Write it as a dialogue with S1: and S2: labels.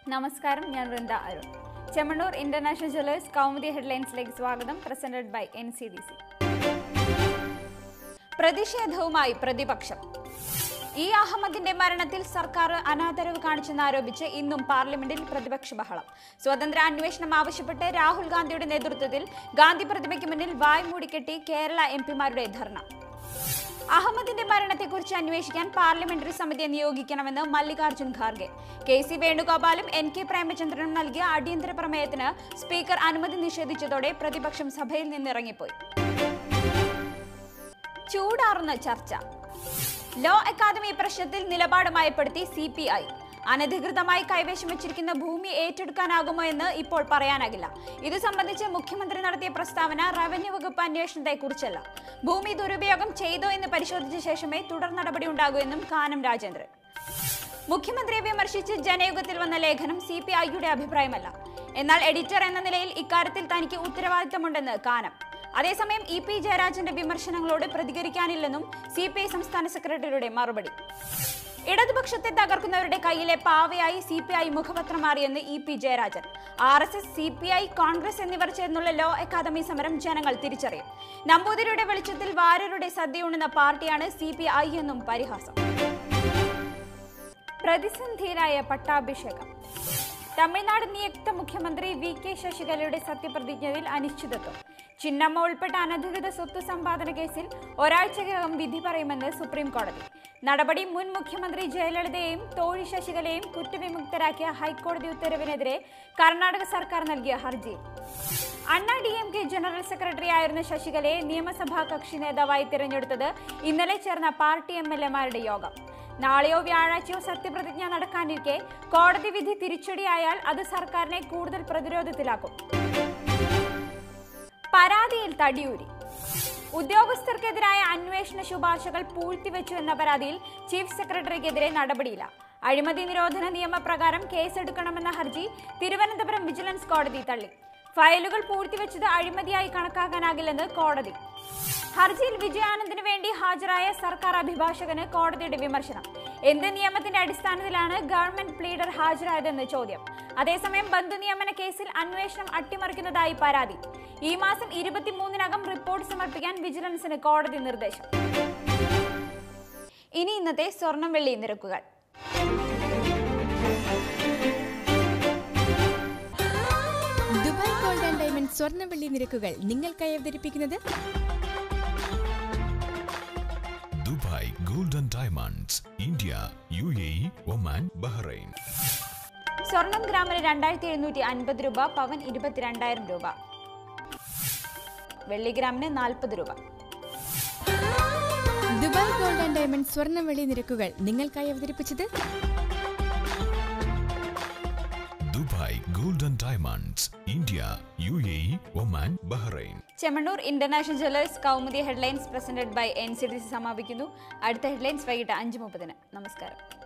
S1: നമസ്കാരം ഞാൻ Vrinda Arun Chemmannur international jewellers Kaumudi ഹെഡ്ലൈൻസിലേക്ക് സ്വാഗതം presented by N C D C പ്രതിഷേധവുമായി പ്രതിപക്ഷം ഇ അഹമ്മദിന്റെ മരണത്തിൽ സർക്കാർ അനാദരവ് കാണിച്ചെന്നാരോപിച്ച് ഇന്നും പാർലമെന്റിൽ പ്രതിപക്ഷ ബഹളം സ്വതന്ത്ര അന്വേഷണം ആവശ്യപ്പെട്ട് രാഹുൽ ഗാന്ധിയുടെ നേതൃത്വത്തിൽ ഗാന്ധി പ്രതിമയ്ക്ക് മുന്നിൽ വായ് മൂടിക്കെട്ടി കേരള എം പിമാരുടെ ധർണ അഹമ്മദിന്റെ മരണത്തെക്കുറിച്ച് അന്വേഷിക്കാൻ പാർലമെന്ററി സമിതിയെ നിയോഗിക്കണമെന്ന് മല്ലികാർജ്ജുൻ ഖാർഗെ കെ സി വേണുഗോപാലും എൻ കെ പ്രേമചന്ദ്രനും നൽകിയ അടിയന്തര പ്രമേയത്തിന് സ്പീക്കർ അനുമതി നിഷേധിച്ചതോടെ പ്രതിപക്ഷം സഭയിൽ നിന്നിറങ്ങിപ്പോയി ചൂടാറുന്ന ചർച്ച ലോ അക്കാദമി പ്രശ്നത്തിൽ നിലപാട് മയപ്പെടുത്തി സി പി ഐ അനധികൃതമായി കൈവശം വെച്ചിരിക്കുന്ന ഭൂമി ഏറ്റെടുക്കാനാകുമോ എന്ന് ഇപ്പോൾ പറയാനാകില്ല ഇത് സംബന്ധിച്ച് മുഖ്യമന്ത്രി നടത്തിയ പ്രസ്താവന റവന്യൂ വകുപ്പ് അന്വേഷണത്തെക്കുറിച്ചല്ല ഭൂമി ദുരുപയോഗം ചെയ്തോ എന്ന് പരിശോധിച്ച ശേഷമേ തുടർ നടപടി ഉണ്ടാകൂ എന്നും കാനം രാജേന്ദ്രൻ മുഖ്യമന്ത്രിയെ വിമർശിച്ച് ജനയുഗത്തിൽ വന്ന ലേഖനം സി പി ഐയുടെ അഭിപ്രായമല്ല എന്നാൽ എഡിറ്റർ എന്ന നിലയിൽ ഇക്കാര്യത്തിൽ തനിക്ക് ഉത്തരവാദിത്തമുണ്ടെന്ന് കാനം അതേസമയം ഇ പി ജയരാജന്റെ വിമർശനങ്ങളോട് പ്രതികരിക്കാനില്ലെന്നും സി പി ഐ സംസ്ഥാന സെക്രട്ടറിയുടെ മറുപടി ഇടതുപക്ഷത്തെ തകർക്കുന്നവരുടെ കയ്യിലെ പാവയായി സി പി ഐ മുഖപത്രം മാറിയെന്ന് E P Jayarajan R S S C P I Congress എന്നിവർ ചേർന്നുള്ള ലോ അക്കാദമി സമരം ജനങ്ങൾ തിരിച്ചറിയും നമ്പൂതിരിയുടെ വെളിച്ചത്തിൽ വാരരുടെ സദ്യയുണ്ടെന്ന പാർട്ടിയാണ് സി പി ഐ എന്നും പരിഹാസം പ്രതിസന്ധിയിലായ പട്ടാഭിഷേകം തമിഴ്നാട് നിയുക്ത മുഖ്യമന്ത്രി വി കെ ശശികലയുടെ സത്യപ്രതിജ്ഞയിൽ അനിശ്ചിതത്വം ചിന്നമ്മ ഉൾപ്പെട്ട അനധികൃത സ്വത്ത് സമ്പാദന കേസിൽ ഒരാഴ്ചക്കകം വിധി പറയുമെന്ന് സുപ്രീം കോടതി നടപടി മുൻ മുഖ്യമന്ത്രി ജയലളിതയെയും തോഴി ശശികലയെയും കുറ്റവിമുക്തരാക്കിയ ഹൈക്കോടതി ഉത്തരവിനെതിരെ കർണാടക സർക്കാർ നൽകിയ ഹർജിയിൽ Anna D M K general secretary ആയിരുന്ന ശശികലയെ നിയമസഭാ കക്ഷി നേതാവായി തിരഞ്ഞെടുത്തത് ഇന്നലെ ചേർന്ന പാർട്ടി എം എൽ എമാരുടെ യോഗം നാളെയോ വ്യാഴാഴ്ചയോ സത്യപ്രതിജ്ഞ നടക്കാനിരിക്കെ കോടതി വിധി തിരിച്ചടിയായാൽ അത് സർക്കാരിനെ കൂടുതൽ പ്രതിരോധത്തിലാക്കും പരാതിയിൽ തടിയൂരി ഉദ്യോഗസ്ഥർക്കെതിരായ അന്വേഷണ ശുപാർശകൾ പൂഴ്ത്തിവെച്ചു എന്ന പരാതിയിൽ ചീഫ് സെക്രട്ടറിക്കെതിരെ നടപടിയില്ല അഴിമതി നിരോധന നിയമപ്രകാരം കേസെടുക്കണമെന്ന ഹർജി തിരുവനന്തപുരം വിജിലൻസ് കോടതി തള്ളി ഫയലുകൾ പൂഴ്ത്തിവെച്ചത് അഴിമതിയായി കണക്കാക്കാനാകില്ലെന്ന് കോടതി ഹർജിയിൽ വിജയാനന്ദിന് വേണ്ടി ഹാജരായ സർക്കാർ അഭിഭാഷകന് കോടതിയുടെ വിമർശനം എന്ത് നിയമത്തിന്റെ അടിസ്ഥാനത്തിലാണ് ഗവൺമെന്റ് പ്ലീഡർ ഹാജരായതെന്ന് ചോദ്യം അതേസമയം ബന്ധു നിയമന കേസിൽ അന്വേഷണം അട്ടിമറിക്കുന്നതായി പരാതി ഈ മാസം ഇരുപത്തിമൂന്നിനകം റിപ്പോർട്ട് സമർപ്പിക്കാൻ വിജിലൻസിന് കോടതി നിർദ്ദേശം ഇനി ഇന്നത്തെ സ്വർണം വെള്ളി നിരക്കുകൾ
S2: ദുബായ് ഗോൾഡ് ആൻഡ് ഡയമണ്ട് സ്വർണ്ണവെള്ളി നിരക്കുകൾ നിങ്ങൾക്കായി അവതരിപ്പിക്കുന്നത്
S3: Dubai gold and diamonds India U A E Oman Bahrain
S1: സ്വർണം ഗ്രാമിന് രണ്ടായിരത്തി എഴുന്നൂറ്റി അൻപത് രൂപ പവൻ ഇരുപത്തിരണ്ടായിരം രൂപ വെള്ളി ഗ്രാമിന് നാൽപ്പത് രൂപ
S2: ദുബായ് ഗോൾഡ് ആൻഡ് ഡയമണ്ട് സ്വർണ്ണവെള്ളി നിരക്കുകൾ നിങ്ങൾക്കായി അവതരിപ്പിച്ചത്
S3: Dubai gold and diamonds India U A E Oman Bahrain
S1: Chemmannur international jewellers Kaumudi headlines presented by N C D C സമാപിക്കുന്നു അടുത്ത ഹെഡ്ലൈൻസ് വൈകിട്ട് അഞ്ച് മുപ്പതിന് നമസ്കാരം